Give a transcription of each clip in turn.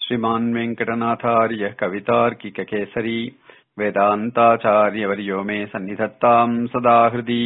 श्रीमान् वेङ्कटनाथार्यः कवितार्किककेसरी वेदान्ताचार्यवर्यो मे सन्निधत्ताम् सदा हृदि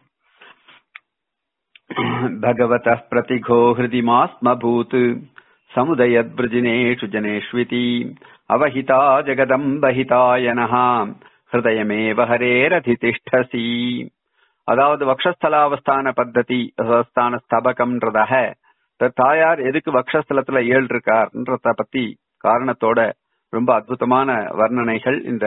भगवतः प्रतिघो हृदि मास्मभूत् समुदयद्वृजिनेषु जनेष्विति अवहिता जगदम्बहिताय नः ஹிருதயமேவ ஹரேரதிதிஷ்டசி அதாவது வக்ஷஸ்தலாவஸ்தான பத்ததி ஸ்தான ஸ்தபகம்ன்றதாக தாயார் எதுக்கு வக்ஷஸ்தலத்துல ஏழு இருக்கார்ன்றத பத்தி காரணத்தோட ரொம்ப அற்புதமான வர்ணனைகள் இந்த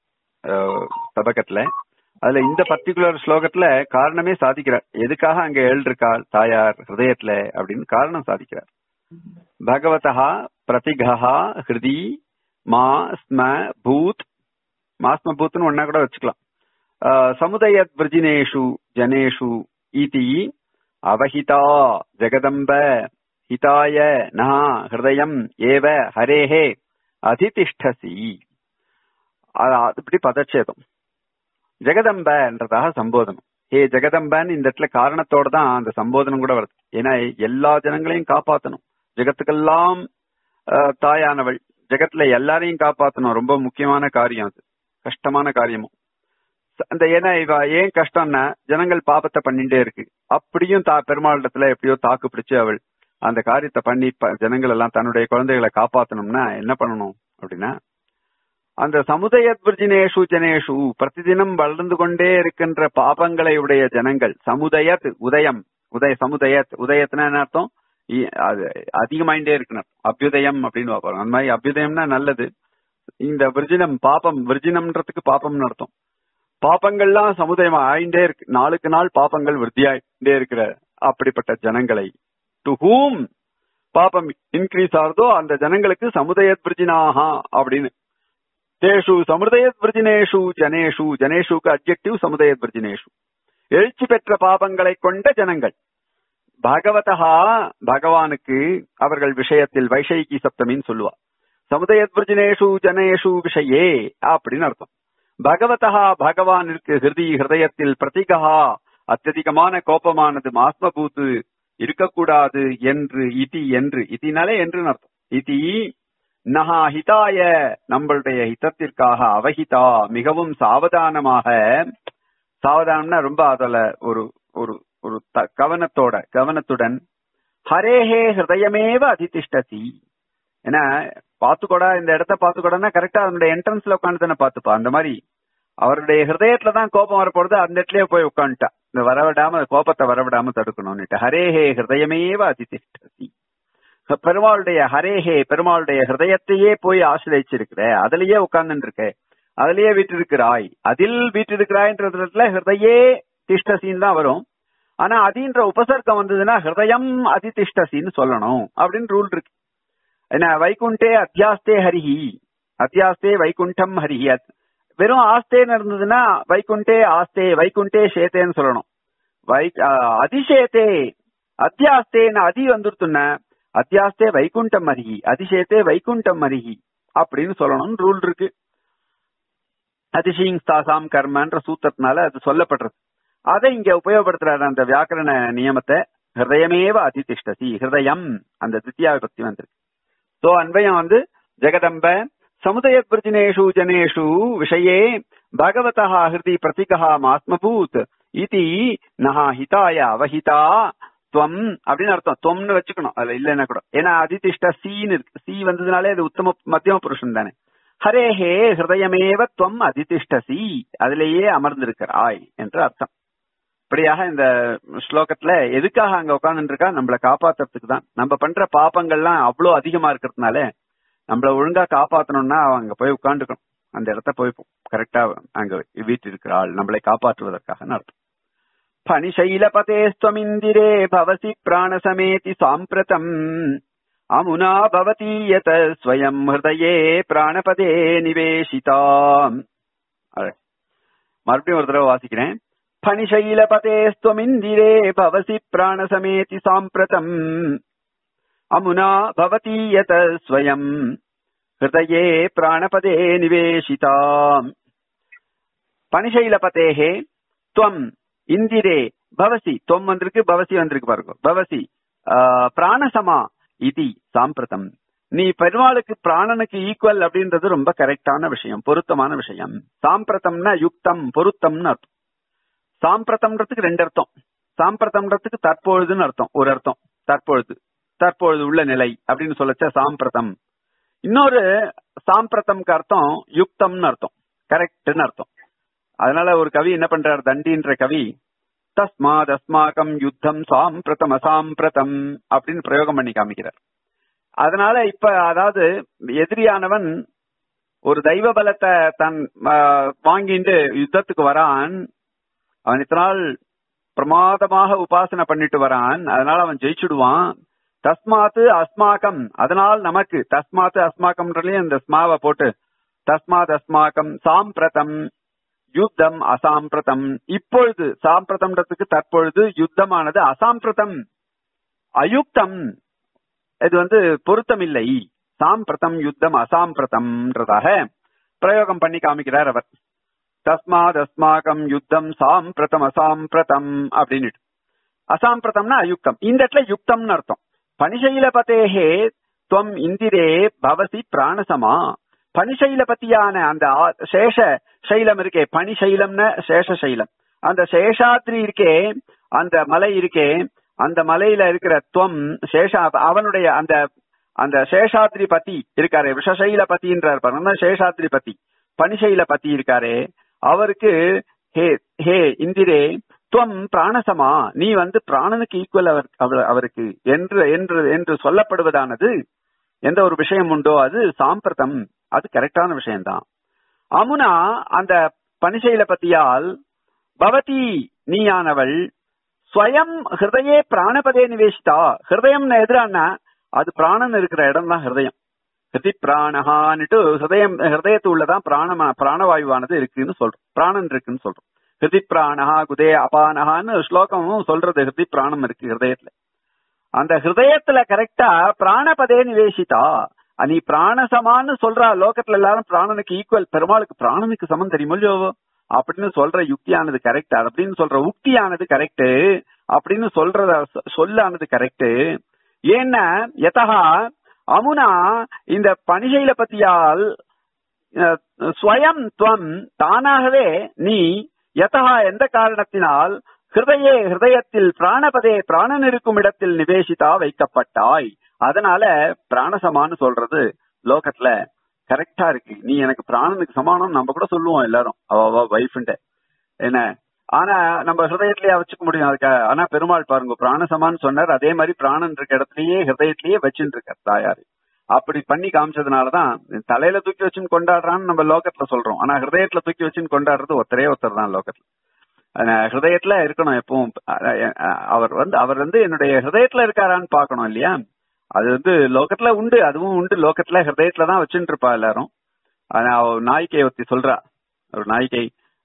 ஸ்தபகத்துல அதுல இந்த பர்டிகுலர் ஸ்லோகத்துல காரணமே சாதிக்கிறார் எதுக்காக அங்க ஏழு இருக்காள் தாயார் ஹிருதயத்துல அப்படின்னு காரணம் சாதிக்கிறார் பகவதா பிரதிகா ஹிருதி மா ஸ்ம பூத் மாஸ்ம பூத்னு ஒன்னா கூட வச்சுக்கலாம் சமுதய விரஜினேஷு ஜனேஷு இதி அவஹிதா ஜெகதம்ப ஹிதாய நா ஹிருதயம் ஏவ ஹரேஹே அதிதிஷ்டசி இப்படி பதச்சேதம் ஜெகதம்பன்றதாக சம்போதனம் ஹே ஜெகதம்பன் இந்த இடத்துல காரணத்தோட தான் அந்த சம்போதனம் கூட வருது ஏன்னா எல்லா ஜனங்களையும் காப்பாத்தணும் ஜெகத்துக்கெல்லாம் தாயானவள் ஜெகத்துல எல்லாரையும் காப்பாத்தணும் ரொம்ப முக்கியமான காரியம் அது கஷ்டமான காரியமும் அந்த ஏன்னா இவ ஏன் கஷ்டம்னா ஜனங்கள் பாபத்தை பண்ணிட்டே இருக்கு அப்படியும் தா பெருமாளிடத்துல எப்படியோ தாக்கு பிடிச்சு அவள் அந்த காரியத்தை பண்ணி ஜனங்கள் எல்லாம் தன்னுடைய குழந்தைகளை காப்பாத்தணும்னா என்ன பண்ணணும் அப்படின்னா அந்த சமுதய விர்ஜினேஷு ஜனேஷு பிரதிதினம் வளர்ந்து கொண்டே இருக்கின்ற பாபங்களை உடைய ஜனங்கள் சமுதயத் உதயம் உதய சமுதயத் உதயத்துனா என்ன அர்த்தம் அதிகமாயிட்டே இருக்கணும் அபியுதயம் அப்படின்னு பார்ப்போம் அந்த மாதிரி அபியுதயம்னா நல்லது இந்த விர்ஜினம் பாப்பம் விர்ஜினம்ன்றதுக்கு பாப்பம்னு அர்த்தம் பாப்பங்கள்லாம் சமுதாயம் ஆயிண்டே இருக்கு நாளுக்கு நாள் பாப்பங்கள் விருத்தியாயிட்டே இருக்கிற அப்படிப்பட்ட ஜனங்களை டு ஹூம் பாப்பம் இன்க்ரீஸ் ஆகுதோ அந்த ஜனங்களுக்கு சமுதாய விர்ஜினாகா அப்படின்னு தேஷு சமுதய விர்ஜினேஷு ஜனேஷு ஜனேஷுக்கு அப்ஜெக்டிவ் சமுதாய விர்ஜினேஷு எழுச்சி பெற்ற பாபங்களை கொண்ட ஜனங்கள் பகவதா பகவானுக்கு அவர்கள் விஷயத்தில் வைஷைகி சப்தமின்னு சொல்லுவா சமுதயத்வர்ஜினேஷு ஜனேஷு விஷயே அப்படின்னு அர்த்தம் பகவதா பகவானிற்கு ஹிருதி ஹிருதயத்தில் பிரதிகா அत्यதிகமான கோபமானது மாஸ்மபூத்து இருக்கக்கூடாது என்று இதி என்று இத்தினாலே என்று அர்த்தம் இதி நகா ஹிதாய நம்மளுடைய ஹிதத்திற்காக அவஹிதா மிகவும் சாவதானமாக சாவதானம்னா ரொம்ப அதுல ஒரு ஒரு ஒரு கவனத்தோட கவனத்துடன் ஹரேஹே ஹிருதயமேவ அதிதிஷ்டசி ஏன்னா பாத்துக்கோடா இந்த இடத்த பாத்துக்கோடா கரெக்டா அதனுடைய என்ட்ரன்ஸ்ல உட்காந்து தானே பாத்துப்பா அந்த மாதிரி அவருடைய ஹிருதயத்துல தான் கோபம் வரப்போறது அந்த இடத்துலயே போய் உட்காந்துட்டா இந்த வரவிடாம கோபத்தை வரவிடாம தடுக்கணும்னுட்டு ஹரேஹே ஹிருதயமேவ அதிதிஷ்டசி பெருமாளுடைய ஹரேஹே பெருமாளுடைய ஹிருதயத்தையே போய் ஆசிரியச்சிருக்கிற அதுலயே உட்கார்ந்து இருக்க அதுலயே வீட்டிருக்கிறாய் அதில் வீட்டிருக்கிறாய்ன்றதுல ஹிருதயே திஷ்டசின்னு தான் வரும் ஆனா அதின்ற உபசர்க்கம் வந்ததுன்னா ஹிருதயம் அதிதிஷ்டசின்னு சொல்லணும் அப்படின்னு ரூல் இருக்கு என்ன வைகுண்டே அத்தியாஸ்தே ஹரிஹி அத்தியாஸ்தே வைகுண்டம் ஹரிஹி வெறும் ஆஸ்தேன்னு இருந்ததுன்னா வைகுண்டே ஆஸ்தே வைகுண்டே சேத்தேன்னு சொல்லணும் வை அதிசேத்தே அத்தியாஸ்தேன்னு அதி வந்துருத்துன்னா அத்தியாஸ்தே வைகுண்டம் அருகி அதிசேத்தே வைகுண்டம் அருகி அப்படின்னு சொல்லணும் ரூல் இருக்கு அதிசயிங் தாசாம் கர்மன்ற சூத்திரத்தினால அது சொல்லப்படுறது அதை இங்க உபயோகப்படுத்துறாரு அந்த வியாக்கரண நியமத்தை ஹிருதயமேவ அதிதிஷ்டசி ஹிருதயம் அந்த தித்தியா விபக்தி வந்திருக்கு சோ அன்வயம் வந்து ஜெகதம்ப சமுதய பிரஜினேஷு ஜனேஷு விஷயே பகவதா ஹிருதி பிரதிகா மாஸ்மபூத் இதி நகா ஹிதாய அவஹிதா துவம் அப்படின்னு அர்த்தம் துவம்னு வச்சுக்கணும் அதுல இல்லைன்னா கூட ஏன்னா அதிதிஷ்ட சீன்னு இருக்கு சி வந்ததுனாலே அது உத்தம மத்தியம புருஷன் தானே ஹரேஹே ஹிருதயமேவ துவம் அதிதிஷ்டசி அதிலேயே அமர்ந்திருக்கிறாய் என்று அர்த்தம் இப்படியாக இந்த ஸ்லோகத்துல எதுக்காக அங்க உட்கார்ந்து இருக்கா நம்மளை காப்பாத்துறதுக்கு தான் நம்ம பண்ற பாப்பங்கள்லாம் அவ்வளவு அதிகமா இருக்கிறதுனால நம்மள ஒழுங்கா காப்பாத்தணும்னா அங்க போய் உட்காந்துக்கணும் அந்த இடத்த போய் கரெக்டா அங்க வீட்டு இருக்கிறாள் நம்மளை காப்பாற்றுவதற்காக அர்த்தம் फणिशैलपतेस्त्वमिन्दिरे भवसि प्राणसमेति साम्प्रतम् अमुना भवती यत स्वयम् हृदये प्राणपदे निवेशिता மறுபடியும் ஒரு தடவை வாசிக்கிறேன் फणिशैलपतेस्त्वमिन्दिरे भवसि प्राणसमेति साम्प्रतम् अमुना भवती यत स्वयम् हृदये प्राणपदे निवेशिता பனிசைலபதேகே துவம் இந்திரே பவசி தொம் வந்திருக்கு பவசி வந்திருக்கு பாருங்க பவசி பிராணசமா இது சாம்பிரதம் நீ பெருமாளுக்கு பிராணனுக்கு ஈக்குவல் அப்படின்றது ரொம்ப கரெக்டான விஷயம் பொருத்தமான விஷயம் சாம்பிரதம்னா யுக்தம் பொருத்தம்னு அர்த்தம் சாம்பிரதம்ன்றதுக்கு ரெண்டு அர்த்தம் சாம்பிரதம்ன்றதுக்கு தற்பொழுதுன்னு அர்த்தம் ஒரு அர்த்தம் தற்பொழுது தற்பொழுது உள்ள நிலை அப்படின்னு சொல்லச்ச சாம்பிரதம் இன்னொரு சாம்பிரதம்க்கு அர்த்தம் யுக்தம்னு அர்த்தம் கரெக்ட்னு அர்த்தம் அதனால ஒரு கவி என்ன பண்றார் தண்டின்ற கவி தஸ்மாத் அஸ்மாகம் யுத்தம் சாம்பிரதம் அசாம்பிரதம் அப்படின்னு பிரயோகம் பண்ணி காமிக்கிறார் அதனால இப்ப அதாவது எதிரியானவன் ஒரு தெய்வ பலத்தை தன் வாங்கிட்டு யுத்தத்துக்கு வரான் அவன் இத்தனை நாள் பிரமாதமாக உபாசனை பண்ணிட்டு வரான் அதனால அவன் ஜெயிச்சுடுவான் தஸ்மாத்து அஸ்மாக்கம் அதனால் நமக்கு தஸ்மாத்து அஸ்மாக்கம்ன்றலயும் இந்த ஸ்மாவை போட்டு தஸ்மாத் அஸ்மாக்கம் சாம்பிரதம் யுத்தம் அசாம்பிரதம் இப்பொழுது சாம்பிரதம்ன்றதுக்கு தற்பொழுது யுத்தமானது அசாம்பிரதம் அயுக்தம் இது வந்து பொருத்தமில்லை சாம்பிரதம் யுத்தம் அசாம்பிரதம்ன்றதாக பிரயோகம் பண்ணி காமிக்கிறார் அவர் தஸ்மாத் அஸ்மாகம் யுத்தம் சாம்பிரதம் அசாம்பிரதம் அப்படின்னு அசாம்பிரதம்னா அயுக்தம் இந்த இடத்துல யுக்தம்னு அர்த்தம் பனிசைலபதேகே துவம் இந்திரே பவசி பிராணசமா பனிசைலபதியான அந்த சேஷ சைலம் இருக்கே பனிசைலம்னு சேஷ சைலம் அந்த சேஷாத்ரி இருக்கே அந்த மலை இருக்கே அந்த மலையில இருக்கிற துவம் சேஷா அவனுடைய அந்த அந்த சேஷாத்ரி பதி இருக்காரு விஷசைல பத்தின்றார் பாருங்க சேஷாத்ரி பதி பனிசைல பத்தி இருக்காரு அவருக்கு ஹே ஹே இந்திரே துவம் பிராணசமா நீ வந்து பிராணனுக்கு ஈக்குவல் அவர் அவருக்கு என்று என்று என்று சொல்லப்படுவதானது எந்த ஒரு விஷயம் உண்டோ அது சாம்பிரதம் அது கரெக்டான விஷயம்தான் அமுனா அந்த பனிசைல பத்தியால் பவதி நீயானவள் ஸ்வயம் ஹிருதயே பிராணபதே நிவேசிதா ஹிருதயம் எதிரானா அது பிராணன் இருக்கிற இடம் தான் ஹிருதயம் ஹிருதி பிராணஹான்னுட்டு ஹிருதயம் ஹிருதயத்து உள்ளதான் பிராணமா பிராணவாயுவானது இருக்குன்னு சொல்றோம் பிராணன் இருக்குன்னு சொல்றோம் ஹிருதி பிராணஹா குதே அபானஹான்னு ஸ்லோகமும் சொல்றது ஹிருதி பிராணம் இருக்கு ஹிருதயத்துல அந்த ஹிருதயத்துல கரெக்டா பிராணபதே நிவேசிதா நீ பிராணசமான்னு சொல்றா லோகத்துல எல்லாரும் பிராணனுக்கு ஈக்குவல் பெருமாளுக்கு பிராணனுக்கு சமம் தெரியுமோ இல்லையோ அப்படின்னு சொல்ற யுக்தியானது கரெக்ட் அப்படின்னு சொல்ற உக்தியானது கரெக்ட் அப்படின்னு சொல்றத சொல்லானது கரெக்ட் ஏன்னா எதகா அமுனா இந்த பணிகையில பத்தியால் ஸ்வயம் துவம் தானாகவே நீ எதகா எந்த காரணத்தினால் ஹிருதயே ஹிருதயத்தில் பிராணபதே பிராணன் இருக்கும் இடத்தில் நிவேசிதா வைக்கப்பட்டாய் அதனால பிராணசமான்னு சொல்றது லோகத்துல கரெக்டா இருக்கு நீ எனக்கு பிராணனுக்கு சமானம் நம்ம கூட சொல்லுவோம் எல்லாரும் அவ வைஃப்ன்ட்டு என்ன ஆனா நம்ம ஹிருதயத்திலேயே வச்சுக்க முடியும் அதுக்காக ஆனா பெருமாள் பாருங்க பிராணசமான்னு சொன்னார் அதே மாதிரி பிராணன் இருக்க இடத்துலயே ஹிருதயத்திலேயே வச்சுட்டு இருக்கார் தாயாரு அப்படி பண்ணி காமிச்சதுனாலதான் தலையில தூக்கி வச்சுன்னு கொண்டாடுறான்னு நம்ம லோகத்துல சொல்றோம் ஆனா ஹிருதயத்துல தூக்கி வச்சுன்னு கொண்டாடுறது ஒருத்தரே ஒருத்தர் தான் லோகத்துல ஹிருதயத்துல இருக்கணும் எப்பவும் அவர் வந்து அவர் வந்து என்னுடைய ஹிருதயத்துல இருக்காரான்னு பாக்கணும் இல்லையா அது வந்து லோகத்துல உண்டு அதுவும் உண்டு லோகத்துல ஹிருதயத்துல தான் வச்சுட்டு இருப்பா எல்லாரும் ஆனா நாய்க்கை ஒத்தி சொல்றா ஒரு நாய்க்கை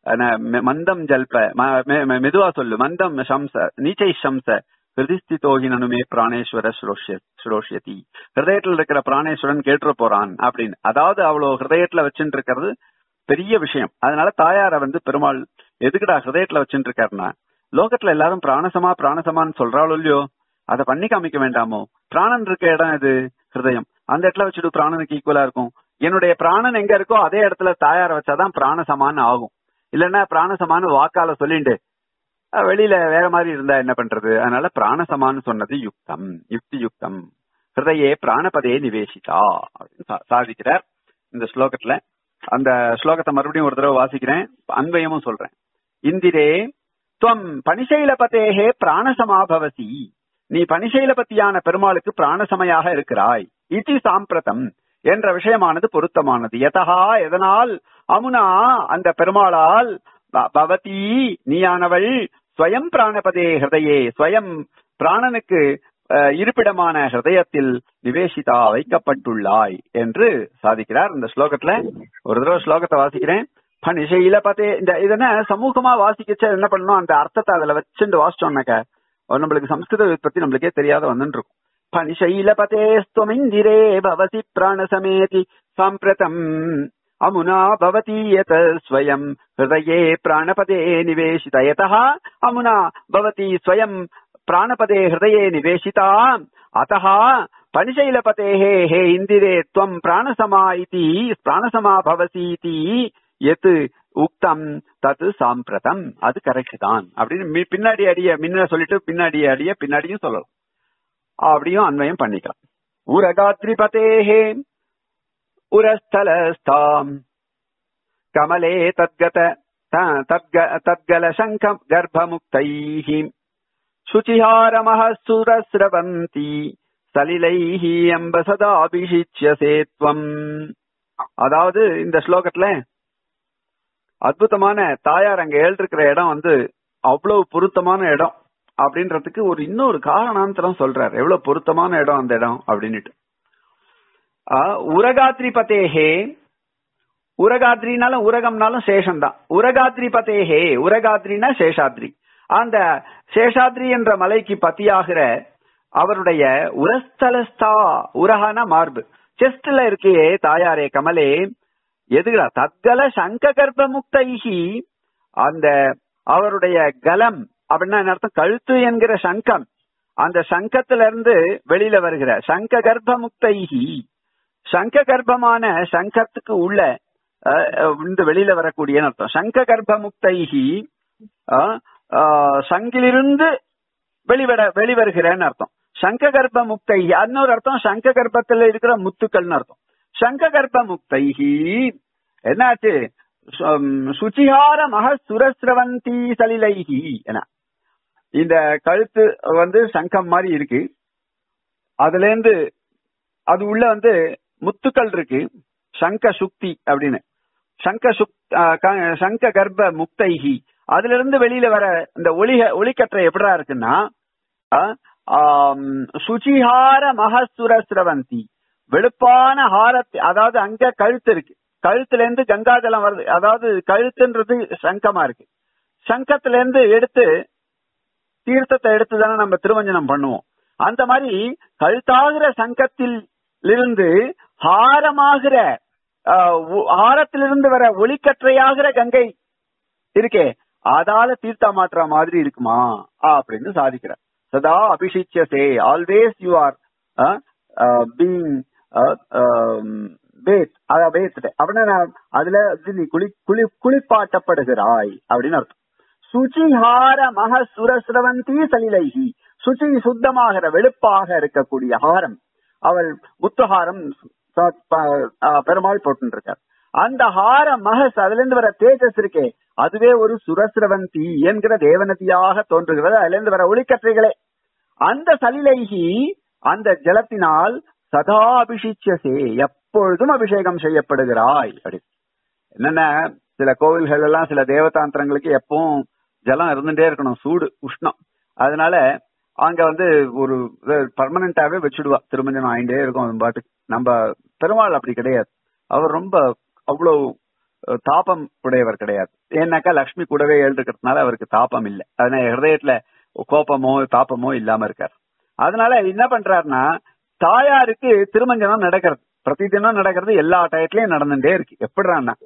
மந்தம் ஜல்ப மெதுவா சொல்லு மந்தம் சம்ச நீச்சை சம்ச ஹிருதிஸ்திதோகினனுமே பிராணேஸ்வர ஸ்ரோஷ்யதி ஹிருதயத்துல இருக்கிற பிராணேஸ்வரன் கேட்டுற போறான் அப்படின்னு அதாவது அவ்வளவு ஹிருதயத்துல வச்சுட்டு இருக்கிறது பெரிய விஷயம் அதனால தாயார வந்து பெருமாள் எதுக்குடா ஹிருதயத்துல வச்சுட்டு இருக்காருன்னா லோகத்துல எல்லாரும் பிராணசமா பிராணசமான்னு சொல்றாளோ இல்லையோ அதை பண்ணி காமிக்க வேண்டாமோ பிராணன் இருக்க இடம் இது ஹிருதயம் அந்த இடத்துல வச்சுட்டு பிராணனுக்கு ஈக்குவலா இருக்கும் என்னுடைய பிராணன் எங்க இருக்கோ அதே இடத்துல தாயார வச்சாதான் பிராணசமான்னு ஆகும் இல்லைன்னா பிராணசமான்னு வாக்கால சொல்லிண்டு வெளியில வேற மாதிரி இருந்தா என்ன பண்றது அதனால பிராணசமான்னு சொன்னது யுக்தம் யுக்தி யுக்தம் ஹிருதயே பிராணபதே நிவேசிதா அப்படின்னு சாதிக்கிறார் இந்த ஸ்லோகத்துல அந்த ஸ்லோகத்தை மறுபடியும் ஒரு தடவை வாசிக்கிறேன் அன்பயமும் சொல்றேன் இந்திரே துவம் பனிசைலபதேகே பிராணசமாபவசி நீ பனிசைலபத்தியான பெருமாளுக்கு பிராணசமையாக இருக்கிறாய் இது சாம்பிரதம் என்ற விஷயமானது பொருத்தமானது எதகா எதனால் அமுனா அந்த பெருமாளால் பவதி நீயானவள் ஸ்வயம் பிராணபதே ஹிருதயே ஸ்வயம் பிராணனுக்கு இருப்பிடமான ஹிருதயத்தில் நிவேசிதா வைக்கப்பட்டுள்ளாய் என்று சாதிக்கிறார் இந்த ஸ்லோகத்துல ஒரு தடவை ஸ்லோகத்தை வாசிக்கிறேன் பனிஷையில பார்த்தே இந்த இதன சமூகமா வாசிக்கச்ச என்ன பண்ணணும் அந்த அர்த்தத்தை அதுல வச்சுட்டு வாசிச்சோம்னாக்க நம்மளுக்கு சம்ஸ்கிருத பத்தி நம்மளுக்கே தெரியாத வந்துட்டு இருக்கும் பனிஷைல பதேஸ்துவமிந்திரே பவசி பிராணசமேதி சாம்பிரதம் அமுனா பவதி யத் ஸ்வயம் ஹிருதயே பிராணபதே நிவேசித யதः அமுனா பவதி ஸ்வயம் பிராணபதே ஹிருதயே நிவேசிதா அத்தः பனிசைலபதேஹே ஹே இந்திரே துவம் பிராணசமா இதி பிராணசமா பவசி இதி எது உக்தம் தத்து சாம்பிரதம் அது கரெக்ட் தான் அப்படின்னு மி- பின்னாடி அடிய முன்ன சொல்லிட்டு பின்னாடி அடிய பின்னாடியும் சொல்லலாம் அப்படியும் அன்வயம் பண்ணிக்கலாம் உரகாத்ரிபதேஹே உரஸ்தலஸ்தாம் கமலே தத்கத த- தத்க- தத்கல சங்க கர்ப்பமுக்தைः शुचिहारमः सुरस्रवन्ति சலிலைஹி அம்ப சதா அபிஷிச்சியசே துவம் அதாவது இந்த ஸ்லோகத்துல அற்புதமான தாயார் அங்க எழுதிருக்கிற இடம் வந்து அவ்வளவு பொருத்தமான இடம் அப்படின்றதுக்கு ஒரு இன்னொரு காரணாந்தரம் சொல்றார் எவ்வளவு பொருத்தமான இடம் அந்த இடம் அப்படின்னுட்டு ஆஹ், உரகாத்ரி பதேஹே உரகாத்ரினாலும் உரகம்னாலும் சேஷம் தான் உரகாத்ரி பதேஹே உரகாத்ரினா சேஷாத்ரி அந்த சேஷாத்ரி என்ற மலைக்கு பத்தியாகிற அவருடைய உரஸ்தலஸ்தா உரகான மார்பு செஸ்ட்ல இருக்கே தாயாரே கமலே எதுகளா தத்கல சங்க கர்ப்ப முக்தைஹி அந்த அவருடைய கலம் அப்படின்னா என்ன அர்த்தம் கழுத்து என்கிற சங்கம் அந்த சங்கத்துல இருந்து வெளியில வருகிற சங்க கர்ப்ப முக்தைஹி சங்க கர்ப்பமான சங்கத்துக்கு உள்ள அஹ், அஹ், இந்த வெளியில வரக்கூடிய அர்த்தம் சங்க கர்ப்ப முக்தைஹி அஹ், அஹ், சங்கிலிருந்து வெளிவட வெளிவருகிறேன்னு அர்த்தம் சங்க கர்ப்ப முக்தைஹி இன்னொரு அர்த்தம் சங்க கர்ப்பத்துல இருக்கிற முத்துக்கள்னு அர்த்தம் சங்க கர்ப்ப முக்தைஹி என்னாச்சு சு- ம், சுச்சிஹார மக சுரஸ்ரவந்தி சலிலைஹி என இந்த கழுத்து வந்து சங்கம் மாதிரி இருக்கு அதுல இருந்து அது உள்ள வந்து முத்துக்கள் இருக்கு சங்க சுக்தி அப்படின்னு சங்க சுக் ஆஹ் க- சங்க கர்ப்ப முக்தைஹி அதுல இருந்து வெளியில வர இந்த ஒளிக ஒளிக்கற்றை எப்படா இருக்குன்னா ஆஹ், ஆம், சுச்சிஹார மகசுரஸ்ரவந்தி வெளுப்பான ஹாரத்தி அதாவது அங்க கழுத்து இருக்கு கழுத்துல இருந்து கங்காஜலம் வருது அதாவது கழுத்துன்றது சங்கமா இருக்கு சங்கத்துல இருந்து எடுத்து தீர்த்தத்தை எடுத்து தானே நம்ம திருவஞ்சனம் பண்ணுவோம் அந்த மாதிரி கழுத்தாகிற சங்கத்தில் இருந்து ஹாரமாகிற ஆஹ், ஒ- ஹாரத்திலிருந்து வர ஒளிக்கற்றையாகிற கங்கை இருக்கே அதால தீர்த்தா மாற்ற மாதிரி இருக்குமா அப்படின்னு சாதிக்கிறார் சதா அபிஷிச்சியசே always you are being bathed அத பேத் அப்படின்னா அதுல வந்து நீ குளி குளி குளிப்பாட்டப்படுகிறாய் அப்படின்னு அர்த்தம் சுச்சிஹார மக சுரஸ்ரவந்தி சலிலைஹி சுச்சி சுத்தமாகிற வெளுப்பாக இருக்கக்கூடிய ஹாரம் அவள் முத்துஹாரம் ச- ப- ஆ, பெருமாள் போட்டுருக்கார் அந்த ஹார மகஸ் அதுல இருந்து வர தேஜஸ் இருக்கே அதுவே ஒரு சுரஸ்ரவந்தி என்கிற தேவநதியாக தோன்றுகிறது அதுல இருந்து வர ஒளிக்கற்றைகளே அந்த சலிலைகி அந்த ஜலத்தினால் சதா அபிஷிச்சியசே எப்பொழுதும் அபிஷேகம் செய்யப்படுகிறாய் அப்படி என்னென்ன சில கோவில்கள் எல்லாம் சில தேவதாந்திரங்களுக்கு எப்பவும் ஜலம் இருந்துட்டே இருக்கணும் சூடு உஷ்ணம் அதனால அங்க வந்து ஒரு பர்மனண்டாவே வச்சுடுவா திருமஞ்சனம் ஆயிட்டே இருக்கும் அது பாட்டுக்கு நம்ம பெருமாள் அப்படி கிடையாது அவர் ரொம்ப அவ்வளவு அஹ், தாபம் உடையவர் கிடையாது ஏன்னாக்கா லக்ஷ்மி கூடவே எழுதுக்கிறதுனால அவருக்கு தாபம் இல்லை அதனால ஹிருதயத்துல கோபமோ தாபமோ இல்லாம இருக்கார் அதனால என்ன பண்றாருன்னா தாயாருக்கு திருமஞ்சனம் நடக்கிறது பிரதி தினம் நடக்கிறது எல்லா டயத்துலயும் நடந்துட்டே இருக்கு எப்படிறான்னா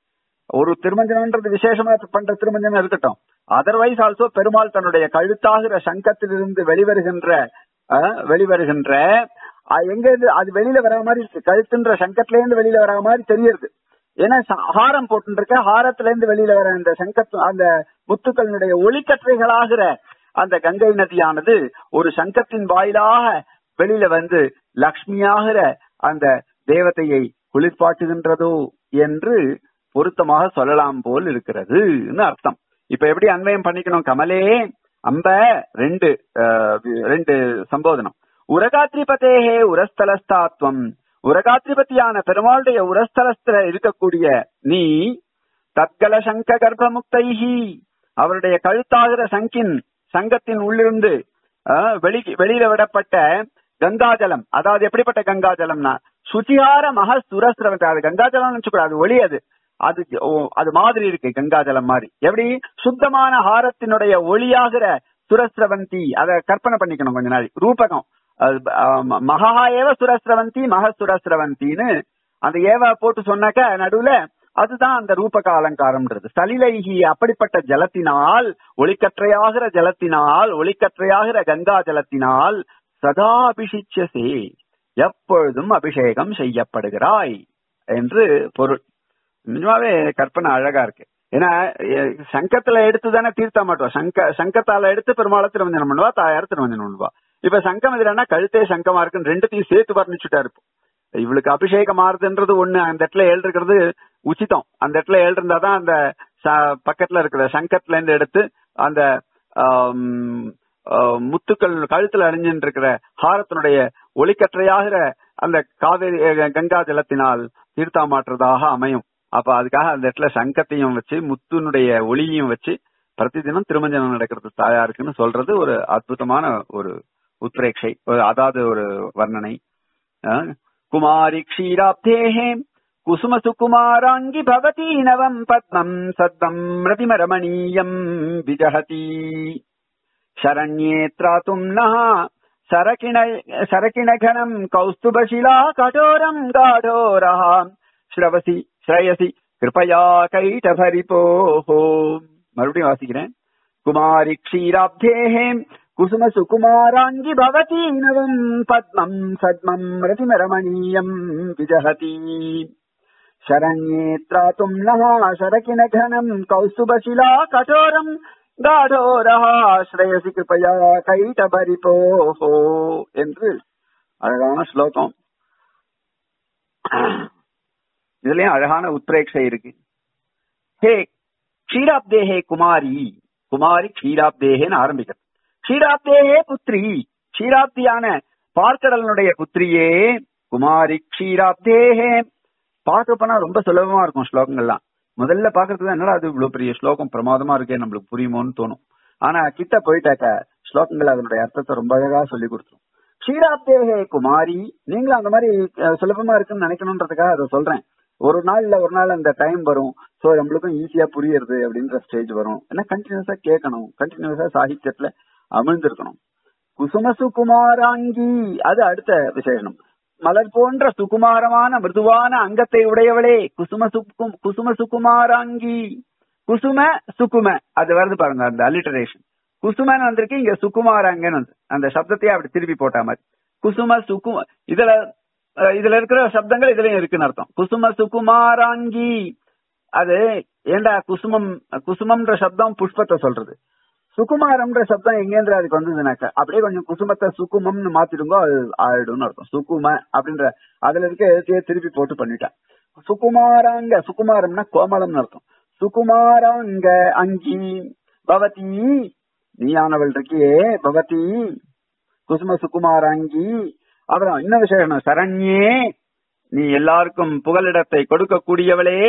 ஒரு திருமஞ்சனம்ன்றது விசேஷமா பண்ற திருமஞ்சனம் இருக்கட்டும் அதர்வைஸ் ஆல்சோ பெருமாள் தன்னுடைய கழுத்தாகிற சங்கத்திலிருந்து வெளிவருகின்ற அஹ், வெளிவருகின்ற அஹ், எங்க இருந்து அது வெளியில வர மாதிரி இருக்கு கழுத்துன்ற சங்கத்துல இருந்து வெளியில வர மாதிரி தெரியுது ஏன்னா ச- ஹாரம் போட்டுருக்க ஹாரத்துல இருந்து வெளியில வர அந்த சங்கத்து அந்த முத்துக்களினுடைய ஒளிக்கற்றைகளாகிற அந்த கங்கை நதியானது ஒரு சங்கத்தின் வாயிலாக வெளியில வந்து லக்ஷ்மியாகிற அந்த தேவதையை குளிர்பாட்டுகின்றதோ என்று பொருத்தமாக சொல்லலாம் போல் இருக்கிறது அர்த்தம் இப்ப எப்படி அன்வயம் பண்ணிக்கணும் கமலே அம்ப ரெண்டு அஹ், ரெண்டு சம்போதனம் உரகாத்ரிபதேகே உரஸ்தலஸ்தாத்வம் உரகாத்ரிபதியான பெருமாளுடைய உரஸ்தலஸ்தில இருக்கக்கூடிய நீ தத்கல சங்க கர்ப்பமுக்தைஹி அவருடைய கழுத்தாகிற சங்கின் சங்கத்தின் உள்ளிருந்து அஹ், வெளி வெளியில விடப்பட்ட கங்காஜலம் அதாவது எப்படிப்பட்ட கங்காஜலம்னா சுச்சிகார மக சுரஸ்ரவத்தை அது கங்காஜலம் நினைச்சுக்கூடாது அது ஒளி அது அது ஓ, அது மாதிரி இருக்கு கங்காஜலம் மாதிரி எப்படி சுத்தமான ஹாரத்தினுடைய ஒளியாகிற சுரஸ்ரவந்தி அத கற்பனை பண்ணிக்கணும் கொஞ்ச நாள் ரூபகம் அது, ஆம், மகா ஏவ சுரஸ்ரவந்தி மக சுரஸ்ரவந்தின்னு அந்த ஏவ போட்டு சொன்னாக்க நடுவுல அதுதான் அந்த ரூபக அலங்காரம்ன்றது சலிலைகி அப்படிப்பட்ட ஜலத்தினால் ஒளிக்கற்றையாகிற ஜலத்தினால் ஒளிக்கற்றையாகிற கங்கா ஜலத்தினால் சதா அபிஷிச்சசே எப்பொழுதும் அபிஷேகம் செய்யப்படுகிறாய் என்று பொருள் நிஜமாவே கற்பனை அழகா இருக்கு ஏன்னா எ- சங்கத்துல எடுத்து தானே தீர்த்த மாட்டோம் சங்க சங்கத்தால எடுத்து பெருமாளை திருவஞ்சனம் பண்ணுவா தாயார் திருவஞ்சனம் பண்ணுவா இப்ப சங்கம் எதுனா கழுத்தே சங்கமா இருக்குன்னு ரெண்டுத்தையும் சேர்த்து வர்ணிச்சுட்டா இருப்போம் இவளுக்கு அபிஷேகம் ஆறுதுன்றது ஒண்ணு அந்த இடத்துல ஏழு இருக்கிறது உச்சிதம் அந்த இடத்துல ஏழு இருந்தாதான் அந்த ச- பக்கத்துல இருக்கிற சங்கத்துல இருந்து எடுத்து அந்த ஆம், ஆ, முத்துக்கள் கழுத்துல அணிஞ்சிட்டு இருக்கிற ஹாரத்தினுடைய ஒளிக்கற்றையாகிற அந்த காவேரி அஹ், கங்கா ஜலத்தினால் தீர்த்தா மாற்றுறதாக அமையும் அப்ப அதுக்காக அந்த இடத்துல சங்கத்தையும் வச்சு முத்துனுடைய ஒளியையும் வச்சு பிரதிதினம் திருமஞ்சனம் நடக்கிறது தாயாருக்குன்னு சொல்றது ஒரு அற்புதமான ஒரு உத்ரேட்சை ஒரு- அதாவது ஒரு வர்ணனை அஹ், குமாரி க்ஷீராப்தேஹே குசும சுகுமாராங்கி பவதி நவம் பத்மம் சத்தம் ரதிமரமணீயம் விஜஹதி शरण्ये त्रातुम् नः सरकिण सरकिणघनम् कौस्तुभशिला कठोरम् गाढोरः श्रवसि श्रयसि कृपया कैटभरिपोः மறுபடியும் வாசிக்கிறேன் குமாரி க்ஷீராப்தேஹே குசும சுகுமாராங்கி பவதி நவம் பத்மம் சத்மம் ரதிமரமணீயம் விஜஹதி शरण्ये त्रातुम् नः शरकिनघनम् कौस्तुभशिला कठोरम् गाढोरः श्रेयसि कृपया கைட்டபரிபோஹோ என்று அழகான ஸ்லோகம் இதுலயும் அழகான உத்ரேட்சை இருக்கு ஹே க்ஷீராப்தேஹே குமாரி குமாரி க்ஷீராப்தேஹேன்னு ஆரம்பிக்கிறது க்ஷீராப்தேஹே புத்ரி க்ஷீராப்தியான பார்க்கடலனுடைய புத்திரியே குமாரி க்ஷீராப்தேஹே பார்க்க போனா ரொம்ப சுலபமா இருக்கும் ஸ்லோகங்கள்லாம் முதல்ல பாக்குறதுக்கு என்னடா அது இவ்வளவு பெரிய ஸ்லோகம் பிரமாதமா இருக்கே நம்மளுக்கு புரியுமோன்னு தோணும் ஆனா கிட்ட போயிட்டாக்க ஸ்லோகங்கள் அதனுடைய அர்த்தத்தை ரொம்ப அழகா சொல்லி கொடுத்துரும் க்ஷீராப்தேகே குமாரி நீங்களும் அந்த மாதிரி அஹ், சுலபமா இருக்குன்னு நினைக்கணுன்றதுக்காக அதை சொல்றேன் ஒரு நாள் இல்ல ஒரு நாள் அந்த டைம் வரும் சோ நம்மளுக்கும் ஈஸியா புரியுறது அப்படின்ற ஸ்டேஜ் வரும் ஏன்னா கண்டினியூஸா கேட்கணும் கண்டினியூஸா சாகித்யத்துல அமிழ்ந்திருக்கணும் குசும சுகுமாராங்கி அது அடுத்த விசேஷனம் மலர் போன்ற சுகுமாரமான மிருதுவான அங்கத்தை உடையவளே குசும சுக்கும் குசும சுகுமாராங்கி குசும சுகும அது வருது பாருங்க அந்த அலிட்டரேஷன் குசுமன்னு வந்திருக்கு இங்க சுகுமாராங்கன்னு வந்து அந்த சப்தத்தையே அப்படி திருப்பி போட்ட மாதிரி குசும சுகும இதுல அஹ், இதுல இருக்கிற சப்தங்கள் இதுலயும் இருக்குன்னு அர்த்தம் குசும சுகுமாராங்கி அது ஏண்டா குசுமம் குசுமம்ன்ற சப்தம் புஷ்பத்தை சொல்றது சுகுமாரம்ன்ற சப்தம் எங்கேந்திர அதுக்கு வந்ததுனாக்க அப்படியே கொஞ்சம் குசுமத்தை சுகுமம்னு மாத்திடுங்க அது ஆயிடும்னு அர்த்தம் சுகும அப்படின்ற அதுல இருக்க எழுத்தையே திருப்பி போட்டு பண்ணிட்டேன் சுகுமாராங்க சுகுமாரம்னா கோமலம்னு அர்த்தம் சுகுமாராங்க அங்கி பவதி நீயானவள் இருக்கியே பவதி குசும சுகுமாராங்கி அப்புறம் இன்னும் விசேஷம் சரண்யே நீ எல்லாருக்கும் புகலிடத்தை கொடுக்கக்கூடியவளே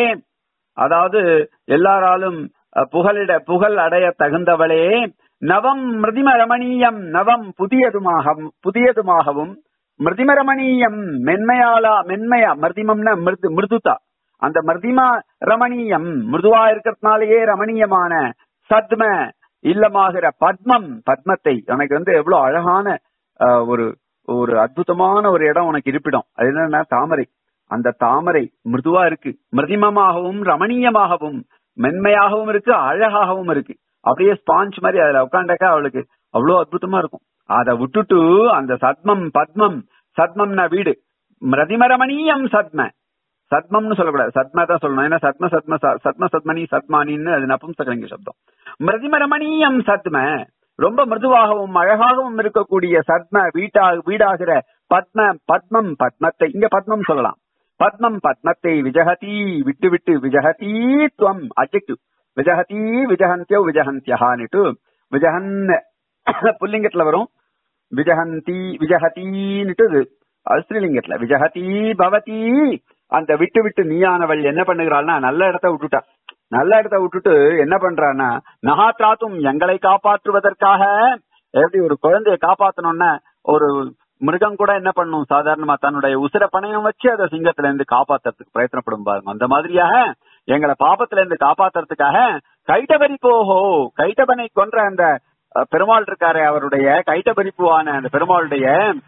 அதாவது எல்லாராலும் அஹ், புகலிட புகழ் அடைய தகுந்தவளே நவம் மிருதிம ரமணீயம் நவம் புதியதுமாக புதியதுமாகவும் மிருதிம ரமணீயம் மென்மையாலா மென்மையா மிருதிமம்னா மிருது மிருதுதா அந்த மிருதிமா ரமணீயம் மிருதுவா இருக்கிறதுனாலேயே ரமணீயமான சத்ம இல்லமாகிற பத்மம் பத்மத்தை உனக்கு வந்து எவ்வளவு அழகான அஹ், ஒரு ஒரு அற்புதமான ஒரு இடம் உனக்கு இருப்பிடம் அது என்னன்னா தாமரை அந்த தாமரை மிருதுவா இருக்கு மிருதிமமாகவும் ரமணீயமாகவும் மென்மையாகவும் இருக்கு அழகாகவும் இருக்கு அப்படியே ஸ்பாஞ்ச் மாதிரி அதுல உட்காண்டாக்கா அவளுக்கு அவ்வளவு அற்புதமா இருக்கும் அதை விட்டுட்டு அந்த சத்மம் பத்மம் சத்மம்னா வீடு மிருதிமரமணீயம் சத்ம சத்மம்னு சொல்லக்கூடாது சத்ம தான் சொல்லணும் ஏன்னா சத்ம சத்ம ச- சத்ம சத்மனி சத்மானின்னு அது நபும்சகலிங்க சப்தம் மிருதிமரமணீயம் சத்ம ரொம்ப மிருதுவாகவும் அழகாகவும் இருக்கக்கூடிய சத்ம வீட்டா வீடாகிற பத்ம பத்மம் பத்மத்தை இங்க பத்மம் சொல்லலாம் பத்மம் பத்மத்தை விஜகதி விட்டு விட்டு விஜகதி துவம் அஜெக்டிவ் விஜகதி விஜகந்தியோ விஜகந்தியஹான்னுட்டு விஜகன் புல்லிங்கத்துல வரும் விஜகந்தி விஜகதின்னுட்டு இது அது ஸ்ரீலிங்கத்துல விஜகதி பவதி அந்த விட்டு விட்டு நீயானவள் என்ன பண்ணுகிறாள்னா நல்ல இடத்த விட்டுட்டா நல்ல இடத்த விட்டுட்டு என்ன பண்றான்னா நகாத்ராத்தும் எங்களை காப்பாற்றுவதற்காக எப்படி ஒரு குழந்தைய காப்பாத்தணும்னா ஒரு மிருகம் கூட என்ன பண்ணும் சாதாரணமா தன்னுடைய உசிர பணையம் வச்சு அதை சிங்கத்துல இருந்து காப்பாத்துறதுக்கு பிரயத்தனப்படும் பாருங்க அந்த மாதிரியாக எங்களை பாபத்துல இருந்து காப்பாத்துறதுக்காக கைட்டபரி போஹோ கைட்டபனை கொன்ற அந்த அஹ், பெருமாள் இருக்காரு அவருடைய கைட்டபரிப்புவான அந்த பெருமாளுடைய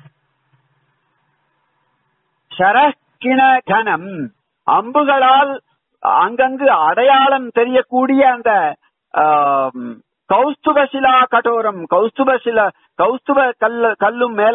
ஷரக்கிண கணம் அம்புகளால் அங்கங்கு அடையாளம் தெரியக்கூடிய அந்த ஆம், கௌஸ்துப சிலா கடோரம் கௌஸ்துப சில கௌஸ்துப கல்லு கல்லும் மேல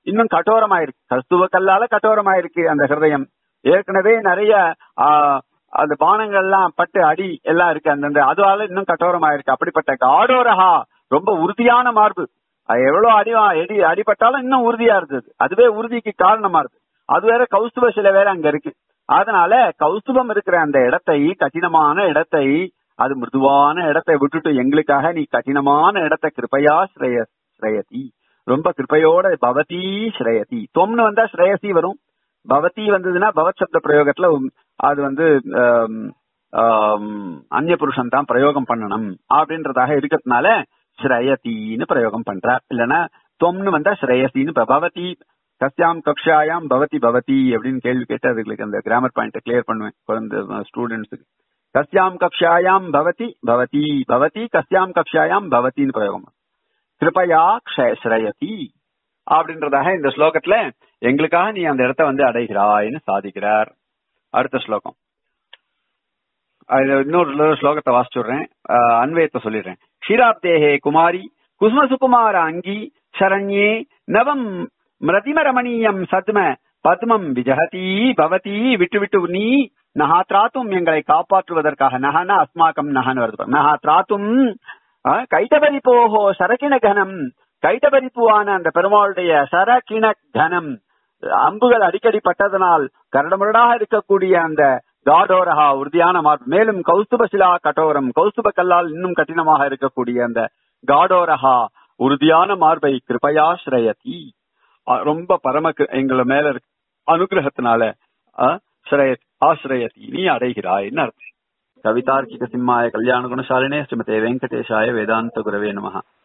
இன்னும் கடோரமாயிருக்கு கஸ்தூவ கல்லால கடோரமாயிருக்கு அந்த ஹிருதயம் ஏற்கனவே நிறைய ஆ, அந்த பானங்கள்லாம் பட்டு அடி எல்லாம் இருக்கு அந்தந்த அதுவால இன்னும் கடோரமாயிருக்கு அப்படிப்பட்ட காடோரஹா ரொம்ப உறுதியான மார்பு அது எவ்வளவு அடி அடி அடிபட்டாலும் இன்னும் உறுதியா இருந்தது அதுவே உறுதிக்கு காரணமா இருக்கு அது வேற கௌஸ்துப சிலை வேற அங்க இருக்கு அதனால கௌஸ்துபம் இருக்கிற அந்த இடத்தை கடினமான இடத்தை அது மிருதுவான இடத்தை விட்டுட்டு எங்களுக்காக நீ கடினமான இடத்தை கிருபையா ஸ்ரேய ஸ்ரேயதி ரொம்ப கிருபையோட பவதி ஸ்ரேயதி தொம்னு வந்தா ஸ்ரேயசி வரும் பவதி வந்ததுன்னா பவத் சப்த பிரயோகத்துல உம், அது வந்து ஆம், ஆம், அந்நிய புருஷன் தான் பிரயோகம் பண்ணணும் அப்படின்றதாக இருக்கிறதுனால ஸ்ரயதின்னு பிரயோகம் பண்றார் இல்லைன்னா தொம்னு வந்தா ஸ்ரேயசின்னு ப- பவதி கஸ்யாம் கக்ஷாயாம் பவதி பவதி அப்படின்னு கேள்வி கேட்டு அதுகளுக்கு அந்த கிராமர் பாயிண்ட் கிளியர் பண்ணுவேன் குழந்தை ஸ்டூடெண்ட்ஸுக்கு கஸ்யாம் கக்ஷாயாம் பவதி பவதி பவதி கஸ்யாம் கக்ஷாயாம் பவதின்னு பிரயோகம் கிருபையா க்ஷ- ஸ்ரயதி அப்படின்றதாக இந்த ஸ்லோகத்துல எங்களுக்காக நீ அந்த இடத்தை வந்து அடைகிறாய்ன்னு சாதிக்கிறார் அடுத்த ஸ்லோகம் அது இன்னொரு ஸ்லோகத்தை வாசிச்சுடுறேன் அஹ் அன்வயத்தை சொல்லிடுறேன் க்ஷீராப்தேஹே குமாரி குசும சுகுமார அங்கி சரண்யே நவம் மிருதிம ரமணீயம் சத்ம பத்மம் விஜகதி பவதி விட்டு விட்டு நீ நகா திராத்தும் எங்களை காப்பாற்றுவதற்காக நகன அஸ்மாக்கம் நகன் வருது நகா திராத்தும் அஹ், கைட்டபரிப்போஹோ சரக்கிண கனம் கைட்டபரிப்புவான அந்த பெருமாளுடைய சரக்கிண கனம் அம்புகள் அடிக்கடி பட்டதனால் கரடமுரடாக இருக்கக்கூடிய அந்த காடோரஹா உறுதியான மார்பு மேலும் கௌஸ்துபசிலா கடோரம் கௌஸ்துப கல்லால் இன்னும் கடினமாக இருக்கக்கூடிய அந்த காடோரஹா உறுதியான மார்பை கிருபையா ஸ்ரயதி அஹ் ரொம்ப பரம கிரு- எங்கள மேல இருக்க அனுகிரகத்தினால அஹ், ஸ்ரய- ஆஸ்ரயதி நீ அடைகிறாய்ன்னு அர்த்தம் கவிதார்க்கிக சிம்மாய கல்யாண குணசாலினே ஸ்ரீமதே வெங்கடேஷாய வேதாந்த குரவே நமஹ